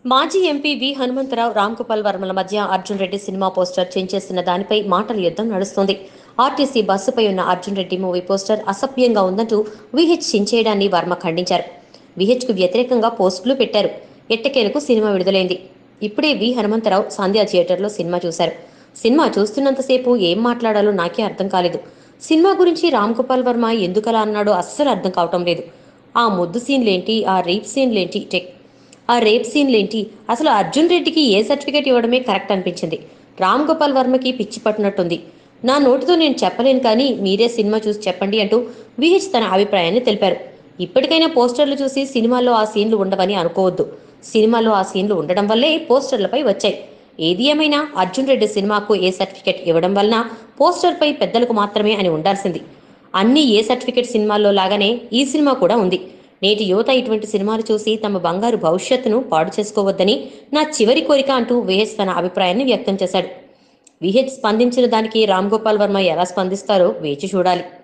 మాజీ MP V Hanumantharao Ram Gopal వర్మల మధ్య అర్జున్ రెడ్డి సినిమా పోస్టర్ చించేస్తున్న దానిపై మాటల యుద్ధం నడుస్తోంది ఆర్టీసీ బస్సుపై ఉన్న అర్జున్ రెడ్డి మూవీ పోస్టర్ అసభ్యంగా ఉందంటూ విహెచ్ చించేయడాన్ని వర్మ ఖండించారు విహెచ్కు వ్యతిరేకంగా పోస్టులు పెట్టారు ఎట్టకేలకు సినిమా విడుదలైంది ఇప్పుడే వి హనుమంతరావు సంధ్యా థియేటర్లో సినిమా చూశారు సినిమా చూస్తున్నంతసేపు ఏం మాట్లాడాలో నాకే అర్థం కాలేదు సినిమా గురించి రామ్ గోపాల్ వర్మ ఎందుకలా అన్నాడో అస్సలు అర్థం కావటం లేదు ఆ ముద్దు సీన్లేంటి ఆ రేప్ సీన్లేంటి టెక్ ఆ రేప్ సీన్లేంటి అసలు అర్జున్ రెడ్డికి ఏ సర్టిఫికేట్ ఇవ్వడమే కరెక్ట్ అనిపించింది రామ్ గోపాల్ వర్మకి పిచ్చి పట్టినట్టుంది నా నోటితో నేను చెప్పలేను కానీ మీరే సినిమా చూసి చెప్పండి అంటూ విహెచ్ తన అభిప్రాయాన్ని తెలిపారు ఇప్పటికైనా పోస్టర్లు చూసి సినిమాల్లో ఆ సీన్లు ఉండవని అనుకోవద్దు సినిమాలో ఆ సీన్లు ఉండడం వల్లే పోస్టర్లపై వచ్చాయి ఏది ఏమైనా అర్జున్ రెడ్డి సినిమాకు ఏ సర్టిఫికేట్ ఇవ్వడం వలన పోస్టర్పై పెద్దలకు మాత్రమే అని ఉండాల్సింది అన్ని ఏ సర్టిఫికేట్ సినిమాల్లో లాగానే ఈ సినిమా కూడా ఉంది నేటి యువత ఇటువంటి సినిమాలు చూసి తమ బంగారు భవిష్యత్తును పాడు చేసుకోవద్దని నా చివరి కోరిక అంటూ విహెచ్ తన అభిప్రాయాన్ని వ్యక్తం చేశాడు విహెచ్ స్పందించిన దానికి రామ్ గోపాల్ వర్మ ఎలా స్పందిస్తారో వేచి చూడాలి